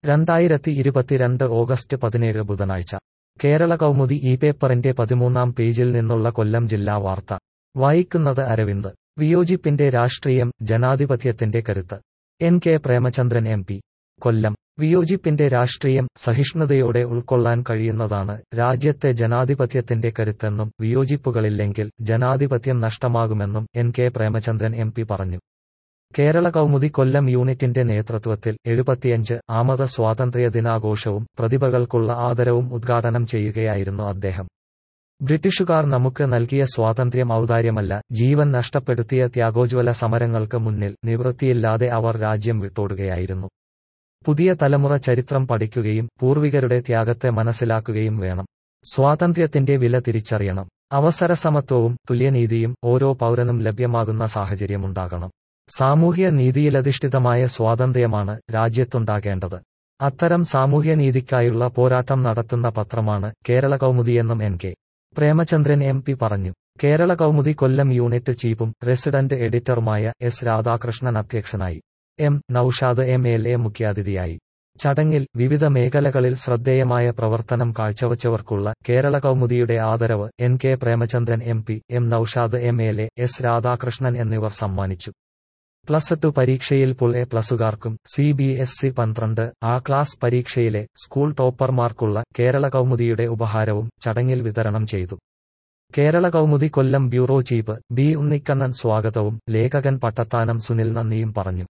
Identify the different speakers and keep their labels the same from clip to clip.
Speaker 1: രണ്ടായിരത്തി ഇരുപത്തിരണ്ട് ഓഗസ്റ്റ് പതിനേഴ് ബുധനാഴ്ച കേരള കൗമുദി ഈ പേപ്പറിന്റെ പതിമൂന്നാം പേജിൽ നിന്നുള്ള കൊല്ലം ജില്ലാ വാർത്ത വായിക്കുന്നത് അരവിന്ദ് വിയോജിപ്പിന്റെ രാഷ്ട്രീയം ജനാധിപത്യത്തിന്റെ കരുത്ത് N K Premachandran M P Kollam വിയോജിപ്പിന്റെ രാഷ്ട്രീയം സഹിഷ്ണുതയോടെ ഉൾക്കൊള്ളാൻ കഴിയുന്നതാണ് രാജ്യത്തെ ജനാധിപത്യത്തിന്റെ കരുത്തെന്നും വിയോജിപ്പുകളില്ലെങ്കിൽ ജനാധിപത്യം നഷ്ടമാകുമെന്നും N K Premachandran M P പറഞ്ഞു കേരള കൗമുദി കൊല്ലം യൂണിറ്റിന്റെ നേതൃത്വത്തിൽ എഴുപത്തിയഞ്ച് ആമത സ്വാതന്ത്ര്യ ദിനാഘോഷവും പ്രതിഭകൾക്കുള്ള ആദരവും ഉദ്ഘാടനം ചെയ്യുകയായിരുന്നു അദ്ദേഹം ബ്രിട്ടീഷുകാർ നമുക്ക് നൽകിയ സ്വാതന്ത്ര്യം ഔദാര്യമല്ല ജീവൻ നഷ്ടപ്പെടുത്തിയ ത്യാഗോജ്വല സമരങ്ങൾക്ക് മുന്നിൽ നിവൃത്തിയില്ലാതെ അവർ രാജ്യം വിട്ടോടുകയായിരുന്നു പുതിയ തലമുറ ചരിത്രം പഠിക്കുകയും പൂർവികരുടെ ത്യാഗത്തെ മനസ്സിലാക്കുകയും വേണം സ്വാതന്ത്ര്യത്തിന്റെ വില തിരിച്ചറിയണം അവസരസമത്വവും തുല്യനീതിയും ഓരോ പൗരനും ലഭ്യമാകുന്ന സാഹചര്യമുണ്ടാകണം സാമൂഹ്യ നീതിയിലധിഷ്ഠിതമായ സ്വാതന്ത്ര്യമാണ് രാജ്യത്തുണ്ടാകേണ്ടത് അത്തരം സാമൂഹ്യ നീതിക്കായുള്ള പോരാട്ടം നടത്തുന്ന പത്രമാണ് കേരള കൗമുദിയെന്നും N K Premachandran M P പറഞ്ഞു കേരള കൗമുദി കൊല്ലം യൂണിറ്റ് ചീഫും റെസിഡന്റ് എഡിറ്ററുമായ എസ് രാധാകൃഷ്ണൻ അധ്യക്ഷനായി M Naushad M L A മുഖ്യാതിഥിയായി ചടങ്ങിൽ വിവിധ മേഖലകളിൽ ശ്രദ്ധേയമായ പ്രവർത്തനം കാഴ്ചവച്ചവർക്കുള്ള കേരള കൗമുദിയുടെ ആദരവ് N K Premachandran M P M Naushad M L A S Radhakrishnan എന്നിവർ സമ്മാനിച്ചു പ്ലസ് ടു പരീക്ഷയിൽ പുൾ എ പ്ലസുകാർക്കും സി ബി എസ് സി പന്ത്രണ്ട് ആ ക്ലാസ് പരീക്ഷയിലെ സ്കൂൾ ടോപ്പർമാർക്കുള്ള കേരള കൗമുദിയുടെ ഉപഹാരവും ചടങ്ങിൽ വിതരണം ചെയ്തു Kerala Kaumudi Kollam bureau chief B Unnikannan സ്വാഗതവും ലേഖകൻ പട്ടത്താനം സുനിൽ നന്ദിയും പറഞ്ഞു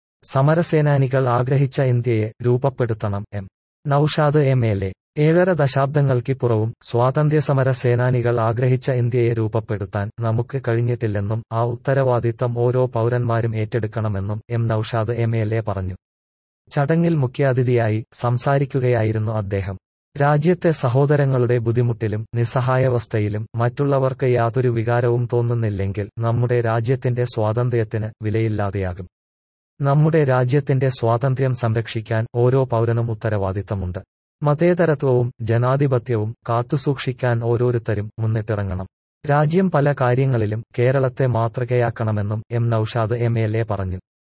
Speaker 1: സമരസേനാനികൾ ആഗ്രഹിച്ച ഇന്ത്യയെ രൂപപ്പെടുത്തണം M Naushad M L A ഏഴര ദശാബ്ദങ്ങൾക്കിപ്പുറവും സ്വാതന്ത്ര്യസമര സേനാനികൾ ആഗ്രഹിച്ച ഇന്ത്യയെ രൂപപ്പെടുത്താൻ നമുക്ക് കഴിഞ്ഞിട്ടില്ലെന്നും ആ ഉത്തരവാദിത്തം ഓരോ പൗരന്മാരും ഏറ്റെടുക്കണമെന്നും M Naushad M L A പറഞ്ഞു ചടങ്ങിൽ മുഖ്യാതിഥിയായി സംസാരിക്കുകയായിരുന്നു അദ്ദേഹം രാജ്യത്തെ സഹോദരങ്ങളുടെ ബുദ്ധിമുട്ടിലും നിസ്സഹായാവസ്ഥയിലും മറ്റുള്ളവർക്ക് യാതൊരു വികാരവും തോന്നുന്നില്ലെങ്കിൽ നമ്മുടെ രാജ്യത്തിന്റെ സ്വാതന്ത്ര്യത്തിന് വിലയില്ലാതെയാകും നമ്മുടെ രാജ്യത്തിന്റെ സ്വാതന്ത്ര്യം സംരക്ഷിക്കാൻ ഓരോ പൗരനും ഉത്തരവാദിത്തമുണ്ട് മതേതരത്വവും ജനാധിപത്യവും കാത്തുസൂക്ഷിക്കാൻ ഓരോരുത്തരും മുന്നിട്ടിറങ്ങണം രാജ്യം പല കാര്യങ്ങളിലും കേരളത്തെ മാതൃകയാക്കണമെന്നും M Naushad M L A പറഞ്ഞു